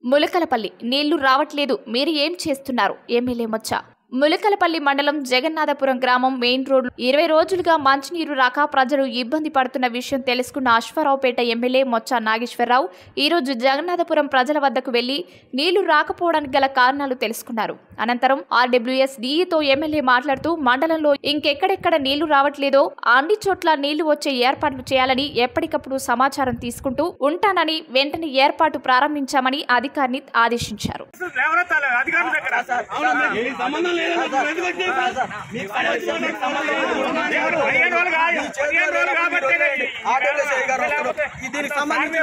ములకలపల్లి నీళ్లు రావట్లేదు మీరు ఏం చేస్తున్నారు ఎమ్మెల్యే మొచ్చ ములకలపల్లి మండలం జగన్నాథపురం గ్రామం మెయిన్ రోడ్ ఇరవై రోజులుగా మంచినీరు రాక ప్రజలు ఇబ్బంది పడుతున్న విషయం తెలుసుకున్న అశ్వారావుపేట ఎమ్మెల్యే మొచ్చ నాగేశ్వరరావు ఈరోజు జగన్నాథపురం ప్రజల వద్దకు వెళ్లి నీళ్లు రాకపోవడానికి గల కారణాలు తెలుసుకున్నారు అనంతరం ఆర్డబ్ల్యూఎస్ డిఈతో ఎమ్మెల్యే మాట్లాడుతూ మండలంలో ఇంకెక్కడెక్కడ నీళ్లు రావట్లేదో అన్ని చోట్ల నీళ్లు వచ్చే ఏర్పాట్లు చేయాలని ఎప్పటికప్పుడు సమాచారం తీసుకుంటూ ఉంటానని వెంటనే ఏర్పాటు ప్రారంభించామని అధికారిని ఆదేశించారు లేవనెత్తాలి అధికారుల దగ్గర సంబంధం లేదు ఎందుకు వచ్చేది? మీకు సంబంధించిన మీకు సంబంధం లేదు. దేవుడు పదిహేను రోజులు కాదు పదిహేను రోజులు కాబట్టే ఆర్డబ్ల్యూఎస్ఐ గారు వస్తారు. ఇది దీనికి సంబంధించిన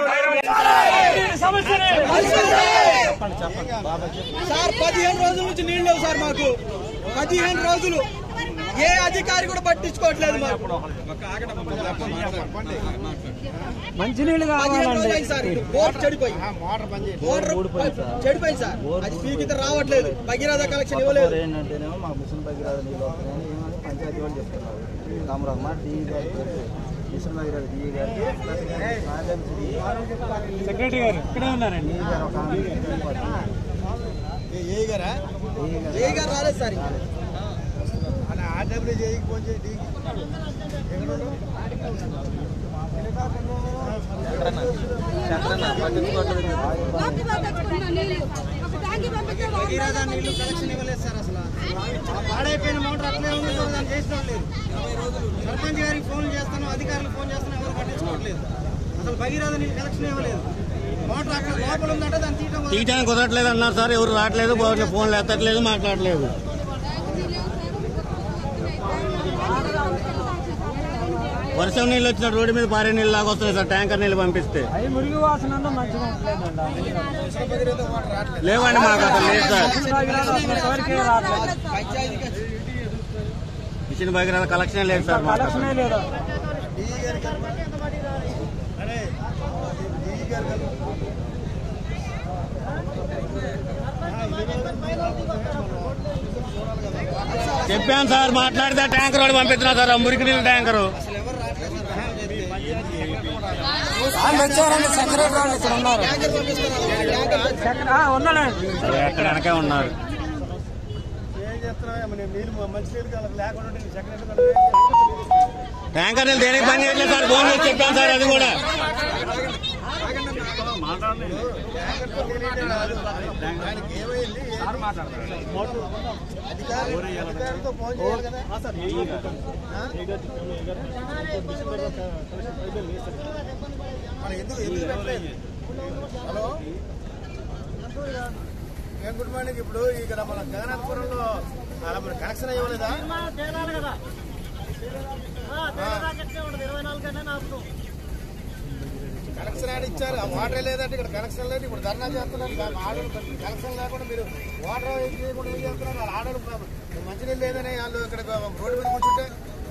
సార్ పదిహేను రోజుల నుంచి నీళ్ళు లేవు సార్ మాకు పదిహేను రోజులు ఏ అధికారి కూడా పట్టించుకోవట్లేదు మాకు మంచినీళ్ళు పదిహేను కావాలండి రోజులు అయింది సార్ ఇది బోర్ చెడిపోయి మోటార్ చెడిపోయింది సార్ అది పీకితే రావట్లేదు భగీరథ కలెక్షన్ ఇవ్వలేదు ఏంటంటేనేమో మా మిషన్ భగీరథ నీళ్ళు వస్తున్నాయని ఏమని పంచాయతీ వాళ్ళు చెప్తున్నారు రామరహ్మ డి గారికి చెప్పి మిషన్ భగీరథ డి గారికి సెక్రటరీ గారు ఇక్కడే ఉన్నారండి గారు ఒక ఆమె ఏ గారా ఏ గారు రాలేదు సార్ ఇంకా. లోపలికి పంపించుకున్నా నీళ్ళు. ఒక ట్యాంకీ పంపిస్తే భగీరథ నీళ్లు కలెక్షన్ ఇవ్వలేదు సార్ అసలు ఆ పాడైపోయిన మోటార్ అట్లే ఉంది సార్ దాన్ని చేసుకోవట్లేదు సర్పంచ్ గారికి ఫోన్ చేస్తాను అధికారులకు ఫోన్ చేస్తాను ఎవరు పట్టించుకోవట్లేదు అసలు భగీరథ నీళ్ళు కలెక్షన్ ఇవ్వలేదు మోటార్ అక్కడ లోపల ఉందంటే దాన్ని తీయటం కుదరదు. తీయటానికి కుదరట్లేదు అన్నారు సార్ ఎవరు రావట్లేదు బో- ఫోన్లు ఎత్తట్లేదు మాట్లాడలేదు వర్షం నీళ్ళు వచ్చిన రోడ్డు మీద పారే నీళ్ళు లాగా వస్తున్నాయి సార్ ట్యాంకర్ నీళ్ళు పంపిస్తే అవి మురిగి వాసన మంచిగా ఉంటలేదండి లేవండి మాకు అసలు లేదు సార్ ఎవరికి రావట్లేదు పంచాయతీకి వచ్చి మిషన్ భగీరథ కలెక్షన్ లేదు సార్ మాకు అసలు. కలెక్షనే లేదు చెప్పాను సార్ మాట్లాడితే ట్యాంకర్ వాడు పంపిస్తున్నా సార్ ఆ మురికి నీళ్ళ ట్యాంకరు వచ్చారండి సెక్రటరీ వాళ్ళు ఇక్కడ ఉన్నారు సెక్ర- ఆ, ఉన్నారండి ఎక్కడ వెనకే ఉన్నారు ట్యాంకర్ నీళ్ళు దేనికి పని చేయట్లేదు సార్ ఫోన్ చేసి చెప్పాను సార్ అది కూడా హలో ఏం గుడ్ మార్నింగ్ ఇప్పుడు ఇక్కడ మన జగన్నాథపురంలో అలా మన కనెక్షన్ ఇవ్వలేదా కనెక్షన్ యాడ్ ఇచ్చారు ఆ వాటర్ లేదంటే ఇక్కడ కనెక్షన్ లేదు ఇప్పుడు ధర్నా చేస్తున్నారు దాని ఆర్డర్ కనెక్షన్ లేకుండా మీరు వాటర్ ఏం చేయకుండా ఏం చేస్తున్నారు వాళ్ళ ఆర్డర్ మంచినీళ్ళు లేదని వాళ్ళు ఇక్కడ రోడ్డు మీద కూర్చుంటే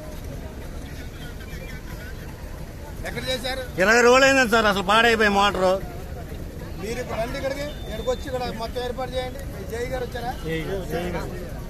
ఎక్కడ చేశారు ఇరవై రోజులు అయింది సార్ అసలు పాడైపోయి మోటారు మీరు ఇప్పుడు రండి ఇక్కడికి ఇక్కడికి వచ్చి ఇక్కడ మొత్తం ఏర్పాటు చేయండి మీ జై గారు వచ్చారా